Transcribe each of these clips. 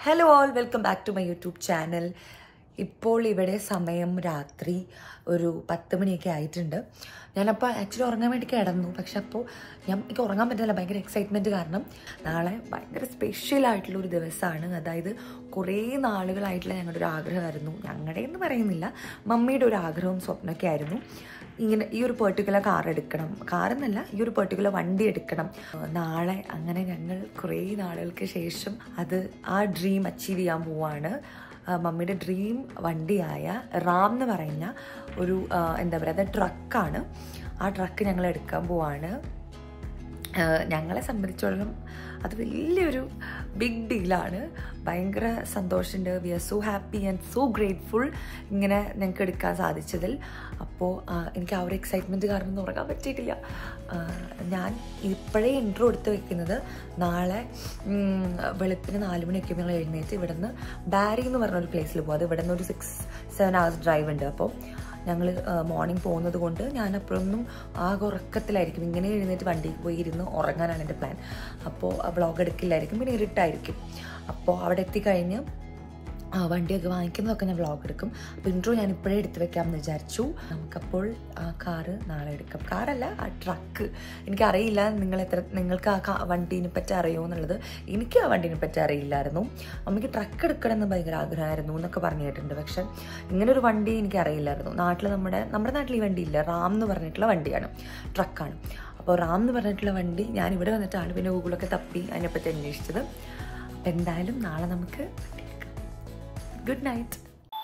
Hello all welcome back to my YouTube channel ഇപ്പോൾ ഇവിടെ സമയം രാത്രി ഒരു പത്ത് മണിയൊക്കെ ആയിട്ടുണ്ട് ഞാനപ്പോൾ ആക്ച്വലി ഉറങ്ങാൻ വേണ്ടി കിടന്നു പക്ഷെ അപ്പോൾ ഞാൻ എനിക്ക് ഉറങ്ങാൻ പറ്റില്ല ഭയങ്കര എക്സൈറ്റ്മെൻറ്റ് കാരണം നാളെ ഭയങ്കര സ്പെഷ്യൽ ആയിട്ടുള്ള ഒരു ദിവസമാണ് അതായത് കുറേ നാളുകളായിട്ടുള്ള ഞങ്ങളുടെ ഒരു ആഗ്രഹമായിരുന്നു ഞങ്ങളുടെ എന്ന് പറയുന്നില്ല മമ്മിയുടെ ഒരു ആഗ്രഹവും സ്വപ്നമൊക്കെ ആയിരുന്നു ഇങ്ങനെ ഈ ഒരു പെർട്ടിക്കുലർ കാർ എടുക്കണം കാർ എന്നല്ല ഈ ഒരു പെർട്ടിക്കുലർ വണ്ടി എടുക്കണം ഏഹ് നാളെ അങ്ങനെ ഞങ്ങൾ കുറേ നാളുകൾക്ക് ശേഷം അത് ആ ഡ്രീം അച്ചീവ് ചെയ്യാൻ പോവാണ് ആ, മമ്മിയുടെ ഡ്രീം വണ്ടിയായ റാം എന്ന് പറയുന്ന ഒരു ആ, എന്താ പറയുക ട്രക്കാണ് ആ ട്രക്ക് ഞങ്ങൾ എടുക്കാൻ പോവാണ് ആഹ് ഞങ്ങളെ സംബന്ധിച്ചോളം അത് വലിയൊരു ബിഗ് ഡീലാണ് ഭയങ്കര സന്തോഷമുണ്ട് we are so happy and so grateful ഇങ്ങനെ ഞങ്ങൾക്ക് എടുക്കാൻ സാധിച്ചതിൽ അപ്പോൾ എനിക്ക് ആ ഒരു എക്സൈറ്റ്മെൻറ്റ് കാരണം ഒന്നും ഉറങ്ങാൻ പറ്റിയിട്ടില്ല ആഹ് ഞാൻ ഇപ്പോഴേ ഇൻട്രോ എടുത്ത് വെക്കുന്നത് നാളെ ഉം, വെളുപ്പിന് നാല് മണിയൊക്കെ ഞങ്ങൾ എഴുന്നേറ്റ് ഇവിടുന്ന് ബാരി എന്ന് പറഞ്ഞ ഒരു പ്ലേസിൽ പോകും അത് ഇവിടെ നിന്ന് ഒരു സിക്സ് സെവൻ ഹവേഴ്സ് ഡ്രൈവ് ഉണ്ട് അപ്പോൾ ഞങ്ങൾ മോർണിംഗ് പോകുന്നത് കൊണ്ട് ഞാൻ അപ്പോഴൊന്നും ആകെ ഉറക്കത്തിലായിരിക്കും ഇങ്ങനെ എഴുന്നേറ്റ് വണ്ടിയിൽ പോയി ഇരുന്ന് ഉറങ്ങാനാണ് എൻ്റെ പ്ലാൻ അപ്പോൾ വ്ളോഗ് എടുക്കില്ലായിരിക്കും പിന്നെ ഇരുട്ടായിരിക്കും അപ്പോൾ അവിടെ എത്തിക്കഴിഞ്ഞ് ആ, വണ്ടിയൊക്കെ വാങ്ങിക്കുന്നതൊക്കെ ഞാൻ വ്ളോഗ് എടുക്കും അപ്പോൾ ഇൻട്രോ ഞാൻ ഇപ്പോഴേ എടുത്ത് വെക്കാമെന്ന് വിചാരിച്ചു നമുക്കപ്പോൾ ആ കാറ് നാളെ എടുക്കാം കാറല്ല ആ ട്രക്ക് എനിക്കറിയില്ല നിങ്ങൾ എത്ര നിങ്ങൾക്ക് ആ കാ വണ്ടീനെ പറ്റി അറിയുമോ എന്നുള്ളത് എനിക്ക് ആ വണ്ടീനെ പറ്റി അറിയില്ലായിരുന്നു അമ്മയ്ക്ക് ട്രക്ക് എടുക്കണം എന്ന് ഭയങ്കര ആഗ്രഹമായിരുന്നു എന്നൊക്കെ പറഞ്ഞു കേട്ടിട്ടുണ്ട് പക്ഷെ ഇങ്ങനെ ഒരു വണ്ടി എനിക്ക് അറിയില്ലായിരുന്നു നാട്ടിൽ നമ്മുടെ നമ്മുടെ നാട്ടിൽ ഈ വണ്ടി ഇല്ല റാം എന്ന് പറഞ്ഞിട്ടുള്ള വണ്ടിയാണ് ട്രക്കാണ് അപ്പോൾ റാം എന്ന് പറഞ്ഞിട്ടുള്ള വണ്ടി ഞാൻ ഇവിടെ വന്നിട്ടാണ് പിന്നെ ഗൂഗിളൊക്കെ തപ്പി അതിനെപ്പറ്റി അന്വേഷിച്ചത് അപ്പോൾ എന്തായാലും നാളെ നമുക്ക് ഗുഡ് നൈറ്റ്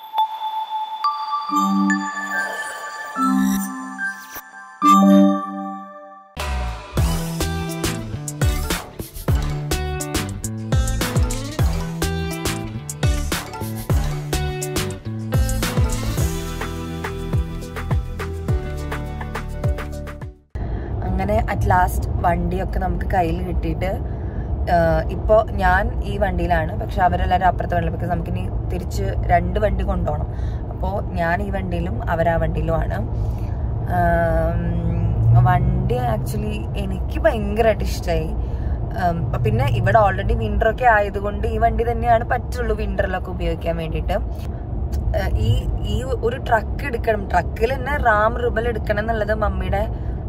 അങ്ങനെ അറ്റ് ലാസ്റ്റ് വണ്ടിയൊക്കെ നമുക്ക് കയ്യിൽ കിട്ടിയിട്ട് ഇപ്പോൾ ഞാൻ ഈ വണ്ടിയിലാണ് പക്ഷെ അവരെല്ലാവരും അപ്പുറത്തെ വണ്ടിയിൽ ബിക്കോസ് നമുക്കിനി തിരിച്ച് രണ്ട് വണ്ടി കൊണ്ടുപോകണം അപ്പോൾ ഞാൻ ഈ വണ്ടിയിലും അവർ ആ വണ്ടിയിലുമാണ് ആം, വണ്ടി ആക്ച്വലി എനിക്ക് ഭയങ്കരമായിട്ട് ഇഷ്ടമായി പിന്നെ ഇവിടെ ഓൾറെഡി വിൻ്റർ ഒക്കെ ആയതുകൊണ്ട് ഈ വണ്ടി തന്നെയാണ് പറ്റുള്ളൂ വിൻ്ററിലൊക്കെ ഉപയോഗിക്കാൻ വേണ്ടിയിട്ട് ഏഹ് ഈ ഈ ഒരു ട്രക്ക് എടുക്കണം ട്രക്കിൽ തന്നെ റാം റിബൽ എടുക്കണം എന്നുള്ളത് മമ്മിയുടെ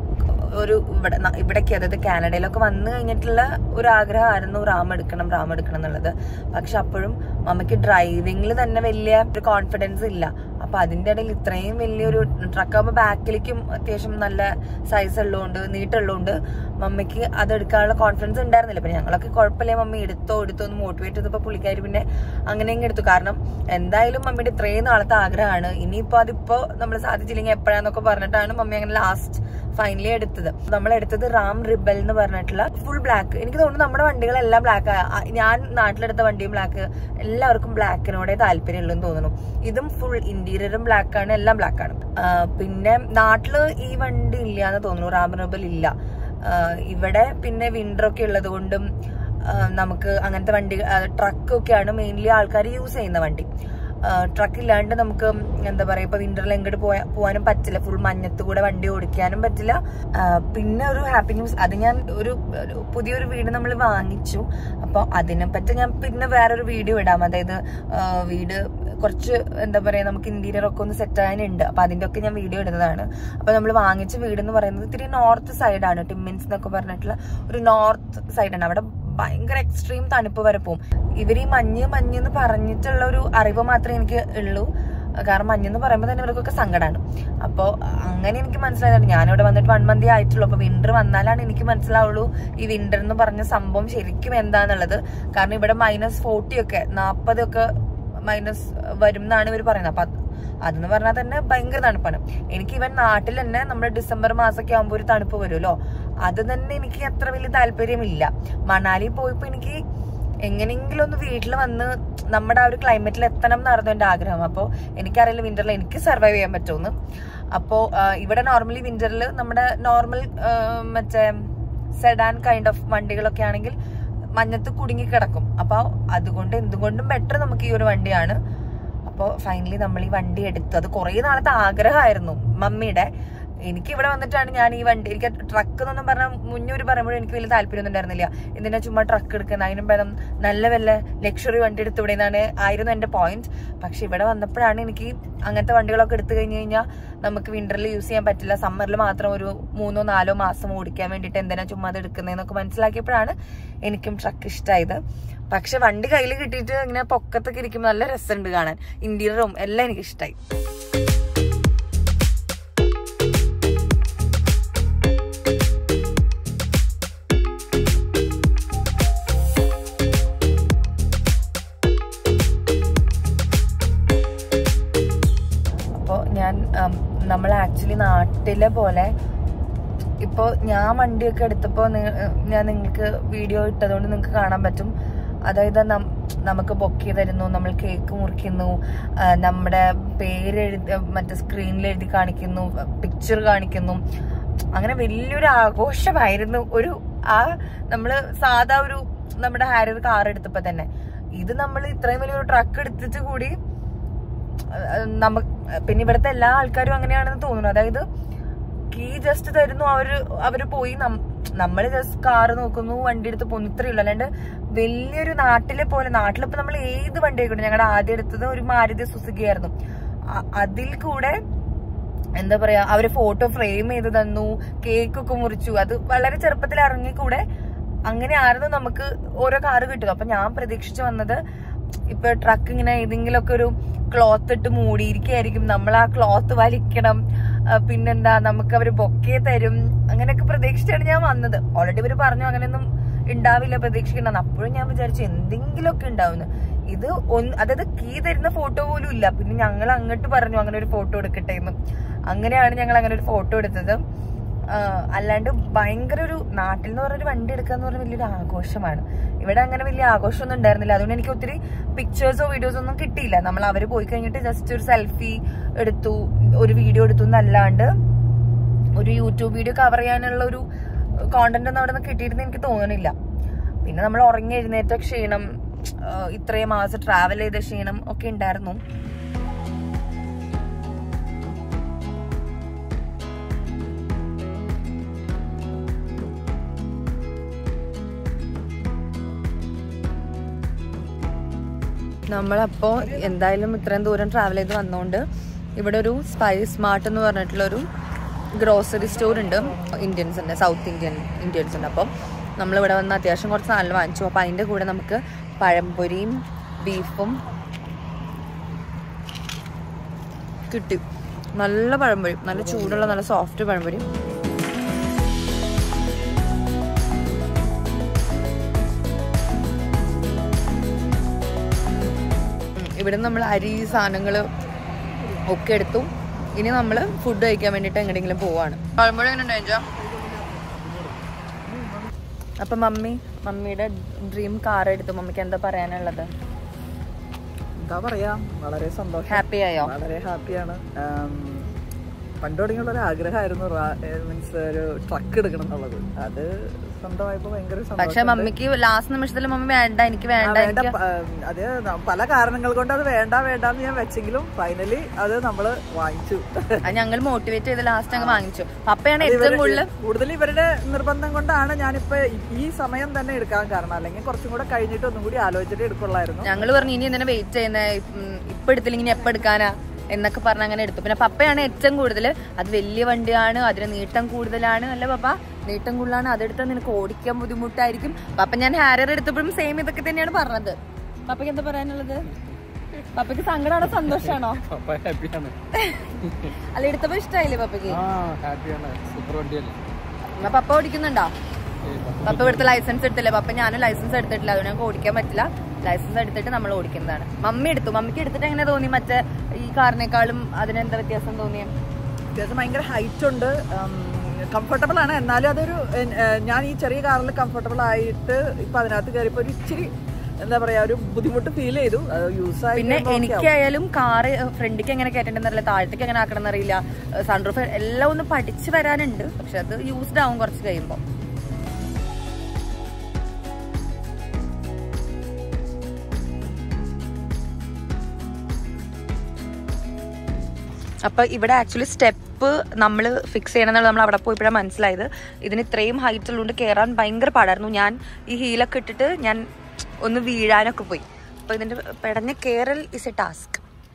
ഒരു ഇവിടെ ന- ഇവിടേക്ക് അതായത് കാനഡയിലൊക്കെ വന്നു കഴിഞ്ഞിട്ടുള്ള ഒരു ആഗ്രഹമായിരുന്നു റാം എടുക്കണം റാം എടുക്കണം എന്നുള്ളത് പക്ഷെ അപ്പോഴും മമ്മയ്ക്ക് ഡ്രൈവിങ്ങിൽ തന്നെ വലിയ ഒരു കോൺഫിഡൻസ് ഇല്ല അപ്പൊ അതിന്റെ ഇടയിൽ ഇത്രയും വലിയൊരു ട്രക്ക് ആകുമ്പോൾ ബാക്കിലേക്കും അത്യാവശ്യം നല്ല സൈസ് ഉള്ളതുകൊണ്ട് നീട്ടുള്ളതുകൊണ്ട് മമ്മിക്ക് അത് എടുക്കാനുള്ള കോൺഫിഡൻസ് ഉണ്ടായിരുന്നില്ല പിന്നെ ഞങ്ങളൊക്കെ കുഴപ്പമില്ല മമ്മി എടുത്തോ എടുത്തോ എന്ന് മോട്ടിവേറ്റ് ചെയ്തപ്പോൾ പുള്ളിക്കാരി പിന്നെ അങ്ങനെയെങ്കിൽ എടുത്തു കാരണം എന്തായാലും മമ്മിയുടെ ഇത്രയും നാളത്തെ ആഗ്രഹമാണ് ഇനിയിപ്പോ അതിപ്പോ നമ്മൾ സാധിച്ചില്ലെങ്കിൽ എപ്പോഴാന്നൊക്കെ പറഞ്ഞിട്ടാണ് മമ്മി അങ്ങനെ ലാസ്റ്റ് ഫൈനലി എടുത്തത് നമ്മൾ എടുത്തത് റാം റിബൽ എന്ന് പറഞ്ഞിട്ടുള്ള ഫുൾ ബ്ലാക്ക് എനിക്ക് തോന്നുന്നു നമ്മുടെ വണ്ടികളെല്ലാം ബ്ലാക്ക് ഞാൻ നാട്ടിലെടുത്ത വണ്ടിയും ബ്ലാക്ക് എല്ലാവർക്കും ബ്ലാക്കിനോടെ താല്പര്യമുള്ളൂ എന്ന് തോന്നുന്നു ഇതും ഫുൾ ഇന്റീരിയറും ബ്ലാക്ക് ആണ് എല്ലാം ബ്ലാക്ക് ആണ് ആ, പിന്നെ നാട്ടില് ഈ വണ്ടി ഇല്ല എന്ന് തോന്നുന്നു റാം റിബൽ ഇല്ല ആ, ഇവിടെ പിന്നെ വിന്റർ ഒക്കെ ഉള്ളത് കൊണ്ടും ആ, നമുക്ക് അങ്ങനത്തെ വണ്ടി ട്രക്കൊക്കെയാണ് മെയിൻലി ആൾക്കാർ യൂസ് ചെയ്യുന്ന വണ്ടി ട്രക്ക് ഇല്ലാണ്ട് നമുക്ക് എന്താ പറയാ ഇപ്പൊ വിന്ററിൽ എങ്ങോട്ട് പോയാ പോകാനും പറ്റില്ല ഫുൾ മഞ്ഞത്ത് കൂടെ വണ്ടി ഓടിക്കാനും പറ്റില്ല ആ, പിന്നെ ഒരു ഹാപ്പി ന്യൂസ് അത് ഞാൻ ഒരു ഒരു പുതിയൊരു വീട് നമ്മൾ വാങ്ങിച്ചു അപ്പോൾ അതിനെപ്പറ്റി ഞാൻ പിന്നെ വേറൊരു വീഡിയോ ഇടാം അതായത് ആ, വീട് കുറച്ച് എന്താ പറയാ നമുക്ക് ഇന്റീരിയർ ഒക്കെ ഒന്ന് സെറ്റ് ആകാനുണ്ട് അപ്പൊ അതിന്റെ ഒക്കെ ഞാൻ വീഡിയോ ഇടുന്നതാണ് അപ്പൊ നമ്മൾ വാങ്ങിച്ച വീട് എന്ന് പറയുന്നത് ഇത്തിരി നോർത്ത് സൈഡാണ് ടിമ്മിൻസ് എന്നൊക്കെ പറഞ്ഞിട്ടുള്ള ഒരു നോർത്ത് സൈഡാണ് അവിടെ ഭയങ്കര എക്സ്ട്രീം തണുപ്പ് വരെ പോകും ഇവർ ഈ മഞ്ഞ് മഞ്ഞ് എന്ന് പറഞ്ഞിട്ടുള്ള ഒരു അറിവ് മാത്രമേ എനിക്ക് ഉള്ളൂ കാരണം മഞ്ഞെന്ന് പറയുമ്പോൾ തന്നെ ഇവർക്കൊക്കെ സങ്കടമാണ് അപ്പോൾ അങ്ങനെ എനിക്ക് മനസ്സിലായതാണ് ഞാനിവിടെ വന്നിട്ട് വൺ മന്തി ആയിട്ടുള്ളൂ അപ്പോൾ വിന്റർ വന്നാലാണ് എനിക്ക് മനസ്സിലാവുള്ളൂ ഈ വിന്റർ എന്ന് പറഞ്ഞ സംഭവം ശരിക്കും എന്താന്നുള്ളത് കാരണം ഇവിടെ മൈനസ് ഫോർട്ടി ഒക്കെ നാൽപ്പതൊക്കെ മൈനസ് വരും എന്നാണ് ഇവർ പറയുന്നത് അപ്പൊ അത് അതെന്ന് പറഞ്ഞാൽ തന്നെ ഭയങ്കര തണുപ്പാണ് എനിക്ക് ഇവൻ നാട്ടിൽ തന്നെ നമ്മുടെ ഡിസംബർ മാസമൊക്കെ ആകുമ്പോൾ ഒരു തണുപ്പ് വരുമല്ലോ അത് തന്നെ എനിക്ക് അത്ര വലിയ താല്പര്യമില്ല മണാലി പോയപ്പോ എനിക്ക് എങ്ങനെയെങ്കിലും ഒന്ന് വീട്ടിൽ വന്ന് നമ്മുടെ ആ ഒരു ക്ലൈമറ്റിൽ എത്തണം എന്നായിരുന്നു എൻ്റെ ആഗ്രഹം അപ്പോൾ എനിക്കറിയില്ല വിന്ററിൽ എനിക്ക് സർവൈവ് ചെയ്യാൻ പറ്റുമെന്ന് അപ്പോൾ ഇവിടെ നോർമലി വിന്ററിൽ നമ്മുടെ നോർമൽ മറ്റേ സെഡാൻ കൈൻഡ് ഓഫ് വണ്ടികളൊക്കെ ആണെങ്കിൽ മഞ്ഞത്ത് കുടുങ്ങി കിടക്കും അപ്പോൾ അതുകൊണ്ട് എന്തുകൊണ്ടും ബെറ്റർ നമുക്ക് ഈ ഒരു വണ്ടിയാണ് അപ്പോൾ ഫൈനലി നമ്മൾ ഈ വണ്ടി എടുത്തു അത് കുറേ നാളത്തെ ആഗ്രഹമായിരുന്നു മമ്മിയുടെ എനിക്ക് ഇവിടെ വന്നിട്ടാണ് ഞാൻ ഈ വണ്ടി എനിക്ക് ട്രക്ക് എന്നൊന്നും പറഞ്ഞ മുന്നൂര് പറയുമ്പോഴും എനിക്ക് വലിയ താല്പര്യമൊന്നും ഉണ്ടായിരുന്നില്ല എന്തിനാ ചുമ്മാ ട്രക്ക് എടുക്കുന്നത് അതിനും പകരം നല്ല വല്ല ലക്ഷറി വണ്ടി എടുത്ത് ഇവിടെ നിന്നാണ് ആയിരുന്നു എന്റെ പോയിന്റ് പക്ഷെ ഇവിടെ വന്നപ്പോഴാണ് എനിക്ക് അങ്ങനത്തെ വണ്ടികളൊക്കെ എടുത്തു കഴിഞ്ഞു കഴിഞ്ഞാൽ നമുക്ക് വിന്ററിൽ യൂസ് ചെയ്യാൻ പറ്റില്ല സമ്മറിൽ മാത്രം ഒരു മൂന്നോ നാലോ മാസം ഓടിക്കാൻ വേണ്ടിയിട്ട് എന്തിനാ ചുമ്മാ അത് എടുക്കുന്നതെന്നൊക്കെ മനസ്സിലാക്കിയപ്പോഴാണ് എനിക്കും ട്രക്ക് ഇഷ്ടമായത് പക്ഷെ വണ്ടി കയ്യിൽ കിട്ടിയിട്ട് ഇങ്ങനെ പൊക്കത്തൊക്കെ ഇരിക്കുമ്പോൾ നല്ല രസമുണ്ട് കാണാൻ ഇന്റീരിയറും എല്ലാം എനിക്ക് ഇഷ്ടമായി അപ്പോൾ ഞാൻ നമ്മൾ ആക്ച്വലി നാട്ടിലെ പോലെ ഇപ്പോൾ ഞാൻ വണ്ടിയൊക്കെ എടുത്തപ്പോൾ ഞാൻ നിങ്ങൾക്ക് വീഡിയോ ഇട്ടതുകൊണ്ട് നിങ്ങൾക്ക് കാണാൻ പറ്റും അതായത് നം- നമുക്ക് ബൊക്കെ തരുന്നു നമ്മൾ കേക്ക് മുറിക്കുന്നു ആ, നമ്മുടെ പേര് എഴുതി മറ്റേ സ്ക്രീനിൽ എഴുതി കാണിക്കുന്നു പിക്ചർ കാണിക്കുന്നു അങ്ങനെ വലിയൊരു ആഘോഷമായിരുന്നു ഒരു ആ നമ്മള് സാധാ ഒരു നമ്മുടെ ഹാരിയർ കാർ എടുത്തപ്പോ തന്നെ ഇത് നമ്മൾ ഇത്രയും വലിയൊരു ട്രക്ക് എടുത്തിട്ട് കൂടി നമുക്ക് പിന്നെ ഇവിടുത്തെ എല്ലാ ആൾക്കാരും അങ്ങനെയാണെന്ന് തോന്നുന്നു അതായത് കീ ജസ്റ്റ് തരുന്നു അവര് അവര് പോയി നമ്മൾ ജസ്റ്റ് കാറ് നോക്കുന്നു വണ്ടി എടുത്ത് പോകുന്നു ഇത്രയേ ഉള്ളൂ അല്ലാണ്ട് വലിയൊരു നാട്ടിലെ പോലെ നാട്ടിലിപ്പോ നമ്മൾ ഏത് വണ്ടി ആയിക്കോട്ടെ ഞങ്ങളുടെ ആദ്യം എടുത്തത് ഒരു മാരുതി സുസുക്കി ആയിരുന്നു അ- അതിൽ കൂടെ എന്താ പറയാ അവര് ഫോട്ടോ ഫ്രെയിം ചെയ്ത് തന്നു കേക്കൊക്കെ മുറിച്ചു അത് വളരെ ചെറുപ്പത്തിൽ ഇറങ്ങി കൂടെ അങ്ങനെ ആയിരുന്നു നമുക്ക് ഓരോ കാറ് കിട്ടുക അപ്പൊ ഞാൻ പ്രതീക്ഷിച്ചു വന്നത് ഇപ്പൊ ട്രക്ക് ഇങ്ങനെ ഏതെങ്കിലുമൊക്കെ ഒരു ക്ലോത്ത് ഇട്ട് മൂടിയിരിക്കുകയായിരിക്കും നമ്മൾ ആ ക്ലോത്ത് വലിക്കണം ആ, പിന്നെന്താ നമുക്ക് അവര് ബൊക്കെ തരും അങ്ങനെയൊക്കെ പ്രതീക്ഷിച്ചാണ് ഞാൻ വന്നത് ഓൾറെഡി ഇവര് പറഞ്ഞു അങ്ങനെയൊന്നും ഉണ്ടാവില്ല പ്രതീക്ഷിക്കണം അപ്പോഴും ഞാൻ വിചാരിച്ചു എന്തെങ്കിലുമൊക്കെ ഉണ്ടാവുന്നു ഇത് ഒന്ന് അതായത് കീ തരുന്ന ഫോട്ടോ പോലും ഇല്ല പിന്നെ ഞങ്ങൾ അങ്ങോട്ട് പറഞ്ഞു അങ്ങനെ ഒരു ഫോട്ടോ എടുക്കട്ടെ എന്ന് അങ്ങനെയാണ് ഞങ്ങൾ അങ്ങനെ ഒരു ഫോട്ടോ എടുത്തത് ആ, അല്ലാണ്ട് ഭയങ്കര ഒരു നാട്ടിൽ നിന്ന് പറഞ്ഞൊരു വണ്ടി എടുക്കുക എന്ന് പറഞ്ഞാൽ വലിയൊരു ആഘോഷമാണ് ഇവിടെ അങ്ങനെ വലിയ ആഘോഷമൊന്നും ഉണ്ടായിരുന്നില്ല അതുകൊണ്ട് എനിക്ക് ഒത്തിരി പിക്ചേഴ്സോ വീഡിയോസോ ഒന്നും കിട്ടിയില്ല നമ്മൾ അവർ പോയി കഴിഞ്ഞിട്ട് ജസ്റ്റ് ഒരു സെൽഫി എടുത്തു ഒരു വീഡിയോ എടുത്തു എന്നല്ലാണ്ട് ഒരു യൂട്യൂബ് വീഡിയോ കവർ ചെയ്യാനുള്ള ഒരു കോണ്ടന്റ് ഒന്നും അവിടെ നിന്ന് കിട്ടിയിരുന്ന എനിക്ക് തോന്നുന്നില്ല പിന്നെ നമ്മൾ ഉറങ്ങി എഴുന്നേറ്റ ക്ഷീണം ആ, ഇത്രയും മാസം ട്രാവൽ ചെയ്ത ക്ഷീണം ഒക്കെ ഉണ്ടായിരുന്നു നമ്മളപ്പോ എന്തായാലും ഇത്രയും ദൂരം ട്രാവൽ ചെയ്ത് വന്നോണ്ട് ഇവിടെ ഒരു സ്പൈസ് മാർട്ട് എന്ന് പറഞ്ഞിട്ടുള്ള ഒരു ഗ്രോസറി സ്റ്റോർ ഉണ്ട് ഇന്ത്യൻസിന്റെ സൗത്ത് ഇന്ത്യൻ ഇന്ത്യൻസ് ഉണ്ട് അപ്പം നമ്മളിവിടെ വന്ന് അത്യാവശ്യം കുറച്ച് സാധനം വാങ്ങിച്ചു അപ്പം അതിൻ്റെ കൂടെ നമുക്ക് പഴംപൊരിയും ബീഫും കിട്ടി നല്ല പഴംപൊരി നല്ല ചൂടുള്ള നല്ല സോഫ്റ്റ് പഴംപൊരി ഇവിടെ നമ്മൾ അരി സാധനങ്ങൾ ഒക്കെ എടുത്തു ഇനി നമ്മൾ ഫുഡ് കഴിക്കാൻ വേണ്ടിയിട്ട് എങ്ങനെയെങ്കിലും പോവാണ് പഴമ്പഴ എങ്ങനെ ഉണ്ടായിച്ചാ അപ്പൊ മമ്മി മമ്മിയുടെ ഡ്രീം കാർ എടുത്തു മമ്മിക്ക് എന്താ പറയാനുള്ളത് എന്താ പറയാ വളരെ സന്തോഷം ഹാപ്പി ആയോ വളരെ ഹാപ്പിയാണ് ആം, പണ്ട് തുടങ്ങിയുള്ള ഒരു ആഗ്രഹമായിരുന്നു മീൻസ് ഒരു ട്രക്ക് എടുക്കണം എന്നുള്ളത് അത് സ്വന്തമായപ്പോ ഭയങ്കര പക്ഷെ സന്തോഷം മമ്മിക്ക് ലാസ്റ്റ് നിമിഷത്തിൽ മമ്മി വേണ്ട എനിക്ക് വേണ്ട വേണ്ട എനിക്ക് പ- ആം, അത് ന- പല കാരണങ്ങൾ കൊണ്ട് അത് വേണ്ട വേണ്ടെന്ന് ഞാൻ വെച്ചെങ്കിലും ഫൈനലി അത് നമ്മള് വാങ്ങിച്ചു അത് ഞങ്ങൾ മോട്ടിവേറ്റ് ചെയ്ത് ലാസ്റ്റ് അങ്ങ് വാങ്ങിച്ചു പപ്പയാണ് അത് ഏറ്റവും ഇവരുടെ- കൂടുതൽ കൂടുതൽ ഇവരുടെ നിർബന്ധം കൊണ്ടാണ് ഞാനിപ്പോ ഈ- ഈ സമയം തന്നെ എടുക്കാൻ കാരണം അല്ലെങ്കിൽ കുറച്ചും കൂടെ കഴിഞ്ഞിട്ട് ഒന്നും കൂടി ആലോചിച്ചിട്ട് എടുക്കുള്ളായിരുന്നു ഞങ്ങൾ പറഞ്ഞു ഇനി എന്തിനാ വെയിറ്റ് ചെയ്യുന്നത് ഇപ്പൊ എടുത്തില്ലെങ്കിൽ ഇനി എപ്പോ എടുക്കാനാ എന്നൊക്കെ പറഞ്ഞ് അങ്ങനെ എടുത്തു പിന്നെ പപ്പയാണ് ഏറ്റവും കൂടുതൽ അത് വലിയ വണ്ടിയാണ് അതിന് നീട്ടം കൂടുതലാണ് അല്ല പപ്പ നീട്ടം കൂടുതലാണ് അതെടുത്താൽ നിനക്ക് ഓടിക്കാൻ ബുദ്ധിമുട്ടായിരിക്കും പപ്പ ഞാൻ ഹാരർ എടുത്തപ്പോഴും സെയിം ഇതൊക്കെ തന്നെയാണ് പറഞ്ഞത് പപ്പയ്ക്ക് എന്താ പറയാനുള്ളത് പപ്പയ്ക്ക് സങ്കടമാണോ സന്തോഷാണോ ഹാപ്പിയാണ് അല്ല എടുത്തപ്പോ ഇഷ്ടമായില്ലേ പപ്പയ്ക്ക് ആ ഹാപ്പിയാണ് സൂപ്പർ വണ്ടിയല്ലേ എന്നാ പപ്പ ഓടിക്കുന്നുണ്ടോ പപ്പ ഇവിടുത്തെ ലൈസൻസ് എടുത്തില്ല പപ്പ ഞാൻ ലൈസൻസ് എടുത്തിട്ടില്ല അതുകൊണ്ട് ഞങ്ങൾക്ക് ഓടിക്കാൻ പറ്റില്ല ലൈസൻസ് എടുത്തിട്ട് നമ്മൾ ഓടിക്കുന്നതാണ് മമ്മി എടുത്തു മമ്മിക്ക് എടുത്തിട്ട് എങ്ങനെ തോന്നി മറ്റേ ഈ കാറിനേക്കാളും അതിനെന്താ വ്യത്യാസം തോന്നിയ അത്യാവശ്യം ഭയങ്കര ഹൈറ്റ് ഉണ്ട് കംഫർട്ടബിൾ ആണ് എന്നാലും അതൊരു എൻ- ഏ, ഞാൻ ഈ ചെറിയ കാറിൽ കംഫർട്ടബിൾ ആയിട്ട് ഇപ്പൊ അതിനകത്ത് കയറിയപ്പോ ഒരു ഇച്ചിരി എന്താ പറയാ ഒരു ബുദ്ധിമുട്ട് ഫീൽ ചെയ്തു അത് യൂസ് ആയി പിന്നെ കഴിയുമ്പോ okay ആവും. എനിക്കായാലും കാറ് ഫ്രണ്ടിക്ക് എങ്ങനെ കയറ്റേണ്ടെന്നറിയില്ല താഴത്തേക്ക് എങ്ങനെ ആക്കണം എന്നറിയില്ല സൺറൂഫ് എല്ലാം ഒന്ന് പഠിച്ചു വരാനുണ്ട് പക്ഷെ അത് യൂസ്ഡ് ആവും കുറച്ച് കഴിയുമ്പോൾ അപ്പൊ ഇവിടെ ആക്ച്വലി സ്റ്റെപ്പ് സ്റ്റെപ്പ് നമ്മൾ ഫിക്സ് ചെയ്യണം എന്നുള്ളത് നമ്മൾ അവിടെ പോയപ്പോഴാണ് മനസ്സിലായത് ഇതിന് ഇത്രയും ഹൈറ്റ് ഉള്ളതുകൊണ്ട് കയറാൻ ഭയങ്കര പാടായിരുന്നു ഞാൻ ഈ ഹീലൊക്കെ ഇട്ടിട്ട് ഞാൻ ഒന്ന് വീഴാനൊക്കെ പോയി അപ്പോൾ ഇതിൻ്റെ പെടഞ്ഞ കയറൽ ഇസ് എ ടാസ്ക്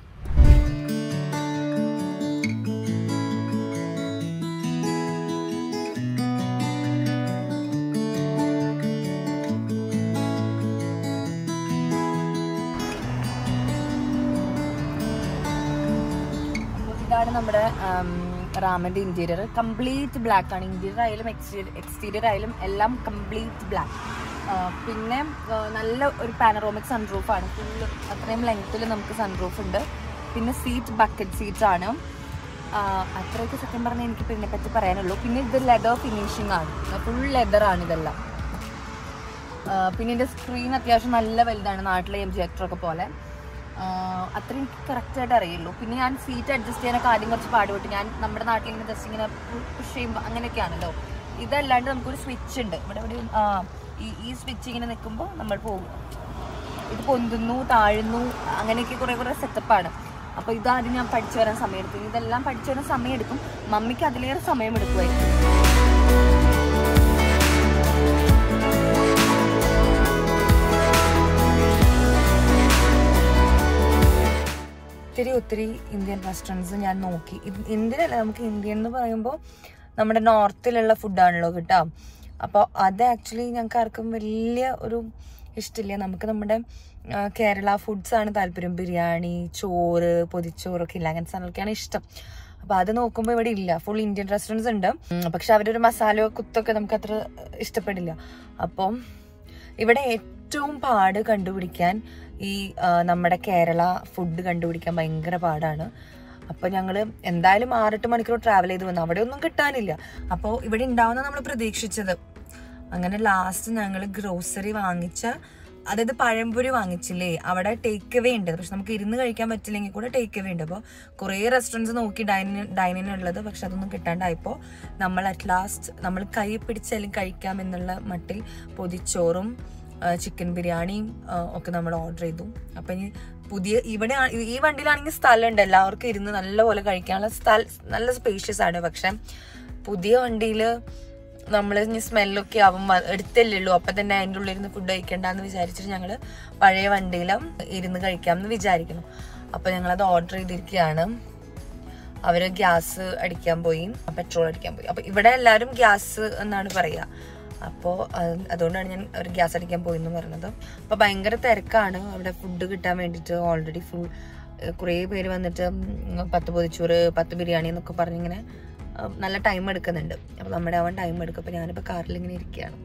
ഇതാണ് നമ്മുടെ റാമന്റെ ഇന്റീരിയർ കംപ്ലീറ്റ് ബ്ലാക്ക് ആണ് ഇന്റീരിയർ ആയാലും എക്സ്റ്റീരിയർ ആയാലും എല്ലാം കംപ്ലീറ്റ് ബ്ലാക്ക് പിന്നെ ആ, നല്ല ഒരു പാനറോമിക് സൺറൂഫ് ആണ് ഫുള്ള് അത്രയും ലെങ്ത്തിൽ നമുക്ക് സൺറൂഫ് ഉണ്ട് പിന്നെ സീറ്റ് ബക്കറ്റ് സീറ്റ്സ് ആണ് ആ, അത്രയൊക്കെ സത്യം പറഞ്ഞാൽ എനിക്ക് ഇതിനെ പറ്റി പറയാനുള്ളൂ പിന്നെ ഇത് ലെതർ ഫിനിഷിംഗ് ആണ് ഫുൾ ലെതർ ആണ് ഇതെല്ലാം ആ, പിന്നെ ഇതിന്റെ സ്ക്രീൻ അത്യാവശ്യം നല്ല വലുതാണ് നാട്ടിലെ എം ജി ഒക്കെ പോലെ ആ, അത്രയും എനിക്ക് കറക്റ്റ് ആയിട്ട് അറിയുള്ളൂ പിന്നെ ഞാൻ സീറ്റ് അഡ്ജസ്റ്റ് ചെയ്യാനൊക്കെ ആദ്യം കുറച്ച് പാടുപെട്ടു ഞാൻ നമ്മുടെ നാട്ടിൽ ഇങ്ങനെ ജസ്റ്റ് ഇങ്ങനെ പുഷ് ചെയ്യുമ്പോൾ അങ്ങനെയൊക്കെയാണല്ലോ ഇതല്ലാണ്ട് നമുക്കൊരു സ്വിച്ച് ഉണ്ട് ഇവിടെ ഇവിടെ ആ ഈ ഈ സ്വിച്ച് ഇങ്ങനെ നിൽക്കുമ്പോൾ നമ്മൾ പോകും ഇത് പൊന്തുന്നു താഴുന്നു അങ്ങനെയൊക്കെ കുറേ കുറേ സെറ്റപ്പാണ് അപ്പോൾ ഇതാദ്യം ഞാൻ പഠിച്ചു വരാൻ സമയമെടുത്തു ഇതെല്ലാം പഠിച്ചു വരാൻ സമയമെടുക്കും മമ്മിക്ക് അതിലേറെ സമയം എടുക്കുമായിരിക്കും ഒത്തിരി ഒത്തിരി ഇന്ത്യൻ റെസ്റ്റോറൻറ്റ്സ് ഞാൻ നോക്കി ഇത് ഇന്ത്യൻ അല്ല നമുക്ക് ഇന്ത്യൻ എന്ന് പറയുമ്പോൾ നമ്മുടെ നോർത്തിലുള്ള ഫുഡാണല്ലോ കിട്ടുക അപ്പോൾ അത് ആക്ച്വലി ഞങ്ങൾക്ക് ആർക്കും വലിയ ഒരു ഇഷ്ടമില്ല നമുക്ക് നമ്മുടെ ആ, കേരള ഫുഡ്സ് ആണ് താല്പര്യം ബിരിയാണി ചോറ് പൊതിച്ചോറൊക്കെ ഇല്ല അങ്ങനത്തെ സാധനങ്ങളൊക്കെയാണ് ഇഷ്ടം അപ്പോൾ അത് നോക്കുമ്പോൾ ഇവിടെ ഇല്ല ഫുൾ ഇന്ത്യൻ റെസ്റ്റോറൻറ്റ്സ് ഉണ്ട് ഉം, പക്ഷെ അവരൊരു മസാല കുത്തൊക്കെ നമുക്ക് അത്ര ഇഷ്ടപ്പെടില്ല അപ്പം ഇവിടെ ഏറ്റവും പാട് കണ്ടുപിടിക്കാൻ ഈ ആ, നമ്മുടെ കേരള ഫുഡ് കണ്ടുപിടിക്കാൻ ഭയങ്കര പാടാണ് അപ്പോൾ ഞങ്ങൾ എന്തായാലും ആറെട്ട് മണിക്കൂർ ട്രാവൽ ചെയ്ത് വന്നു അവിടെ ഒന്നും കിട്ടാനില്ല അപ്പോൾ ഇവിടെ ഉണ്ടാവുന്ന നമ്മൾ പ്രതീക്ഷിച്ചത് അങ്ങനെ ലാസ്റ്റ് ഞങ്ങൾ ഗ്രോസറി വാങ്ങിച്ച അതായത് പഴംപൊരി വാങ്ങിച്ചില്ലേ അവിടെ ടേക്ക് അവേ ഉണ്ട് പക്ഷെ നമുക്ക് ഇരുന്ന് കഴിക്കാൻ പറ്റില്ലെങ്കിൽ കൂടെ ടേക്ക് അവേ ഉണ്ട് അപ്പോൾ കുറേ റെസ്റ്റോറൻറ്റ്സ് നോക്കി ഡൈനിങ് ഡൈനിങ് ഉള്ളത് പക്ഷെ അതൊന്നും കിട്ടാണ്ടായപ്പോൾ നമ്മൾ അറ്റ് ലാസ്റ്റ് നമ്മൾ കൈ പിടിച്ചാലും കഴിക്കാം എന്നുള്ള മട്ടിൽ പൊതിച്ചോറും ചിക്കൻ ബിരിയാണിയും ആ, ഒക്കെ നമ്മൾ ഓർഡർ ചെയ്തു അപ്പം ഇനി പുതിയ ഇവിടെ ആ- ഈ വണ്ടിയിലാണെങ്കിൽ സ്ഥലമുണ്ട് എല്ലാവർക്കും ഇരുന്ന് നല്ലപോലെ കഴിക്കാനുള്ള സ്ഥല നല്ല സ്പേഷ്യസ് ആണ് പക്ഷെ പുതിയ വണ്ടിയിൽ നമ്മൾ ഇനി സ്മെല്ലൊക്കെ ആവും വ- എടുത്തല്ലേ ഉള്ളൂ അപ്പം തന്നെ അതിൻ്റെ ഉള്ളിൽ ഇരുന്ന് ഫുഡ് കഴിക്കണ്ടെന്ന് വിചാരിച്ചിട്ട് ഞങ്ങൾ പഴയ വണ്ടിയിലും ഇരുന്ന് കഴിക്കാമെന്ന് വിചാരിക്കുന്നു അപ്പം ഞങ്ങളത് ഓർഡർ ചെയ്തിരിക്കുകയാണ് അവര് ഗ്യാസ് അടിക്കാൻ പോയി പെട്രോൾ അടിക്കാൻ പോയി അപ്പൊ ഇവിടെ എല്ലാവരും ഗ്യാസ് എന്നാണ് പറയുക അപ്പോൾ അതുകൊണ്ടാണ് ഞാൻ ഒരു ഗ്യാസ് അടിക്കാൻ പോയി എന്ന് പറഞ്ഞത് അപ്പോൾ ഭയങ്കര തിരക്കാണ് അവിടെ ഫുഡ് കിട്ടാൻ വേണ്ടിയിട്ട് ഓൾറെഡി ഫുൾ കുറേ പേര് വന്നിട്ട് ഉം, പത്ത് പൊതിച്ചോറ് പത്ത് ബിരിയാണി എന്നൊക്കെ പറഞ്ഞിങ്ങനെ ആ, നല്ല ടൈം എടുക്കുന്നുണ്ട് അപ്പോൾ നമ്മുടെ ആവാൻ ടൈം എടുക്കും അപ്പോൾ ഞാനിപ്പോൾ കാറിൽ ഇങ്ങനെ ഇരിക്കുകയാണ്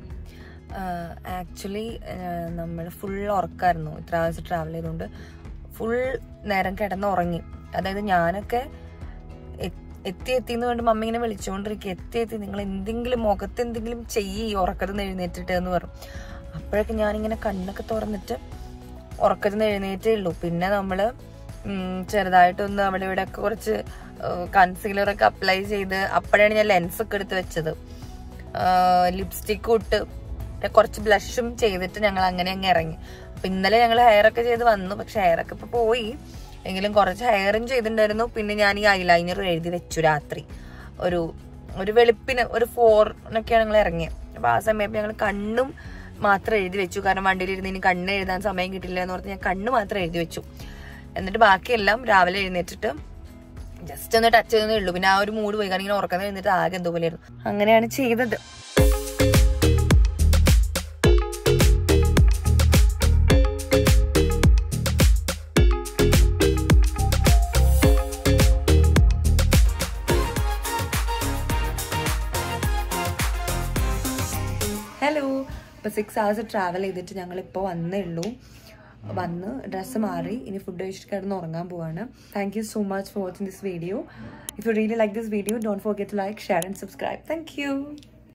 ആക്ച്വലി നമ്മൾ ഫുൾ ഉറക്കായിരുന്നു ഇത്ര ആഴ്ച ട്രാവൽ ചെയ്തുകൊണ്ട് ഫുൾ നേരം കിടന്ന് ഉറങ്ങി അതായത് ഞാനൊക്കെ എ- എത്തി എത്തി എന്ന് വേണ്ടി മമ്മി ഇങ്ങനെ വിളിച്ചുകൊണ്ടിരിക്കുക എത്തി എത്തി നിങ്ങൾ എന്തെങ്കിലും മുഖത്ത് എന്തെങ്കിലും ചെയ്യ് ഈ ഉറക്കത്തിൽ നിന്ന് എഴുന്നേറ്റിട്ട് എന്ന് പറഞ്ഞു അപ്പോഴൊക്കെ ഞാനിങ്ങനെ കണ്ണൊക്കെ തുറന്നിട്ട് ഉറക്കത്തിൽ നിന്ന് എഴുന്നേറ്റേ ഉള്ളൂ പിന്നെ നമ്മള് ഉം, ചെറുതായിട്ടൊന്ന് അവിടെ ഇവിടെ ഒക്കെ കുറച്ച് കൺസീലറൊക്കെ അപ്ലൈ ചെയ്ത് അപ്പോഴാണ് ഞാൻ ലെൻസ് ഒക്കെ എടുത്ത് വെച്ചത് ലിപ്സ്റ്റിക്കും ഇട്ട് പിന്നെ കുറച്ച് ബ്ലഷും ചെയ്തിട്ട് ഞങ്ങൾ അങ്ങനെ അങ്ങ് ഇറങ്ങി അപ്പൊ ഇന്നലെ ഞങ്ങൾ ഹെയർ ഒക്കെ ചെയ്ത് വന്നു പക്ഷെ ഹെയർ ഒക്കെ ഇപ്പൊ പോയി എങ്കിലും കുറച്ച് ഹെയറും ചെയ്തിട്ടുണ്ടായിരുന്നു പിന്നെ ഞാൻ ഈ ഐലൈനർ എഴുതി വെച്ചു രാത്രി ഒരു ഒരു വെളുപ്പിന് ഒരു ഫോറിനൊക്കെയാണ് ഞങ്ങൾ ഇറങ്ങിയത് അപ്പൊ ആ സമയത്ത് ഞങ്ങൾ കണ്ണും മാത്രം എഴുതി വെച്ചു കാരണം വണ്ടിയിലിരുന്ന് ഇനി കണ്ണ് എഴുതാൻ സമയം കിട്ടില്ല എന്ന് പറഞ്ഞ് ഞാൻ കണ്ണ് മാത്രം എഴുതി വെച്ചു എന്നിട്ട് ബാക്കിയെല്ലാം രാവിലെ എഴുന്നേറ്റിട്ട് ജസ്റ്റ് ഒന്ന് ടച്ച് ചെയ്തേ ഉള്ളൂ പിന്നെ ആ ഒരു മൂഡ് പോയി കാരണം ഇങ്ങനെ ഉറക്കം എഴുന്നിട്ട് ആകെ എന്തോ പോലെയായിരുന്നു അങ്ങനെയാണ് ചെയ്തത് ഹലോ ഇപ്പൊ സിക്സ് hours ട്രാവൽ ചെയ്തിട്ട് ഞങ്ങൾ ഇപ്പോൾ വന്നേ ഉള്ളൂ വന്ന് ഡ്രസ്സ് മാറി ഇനി ഫുഡ് കഴിച്ചിട്ട് കിടന്ന് ഉറങ്ങാൻ പോവാണ് thank you so much for watching this video if you really like this video don't forget to like share and subscribe thank U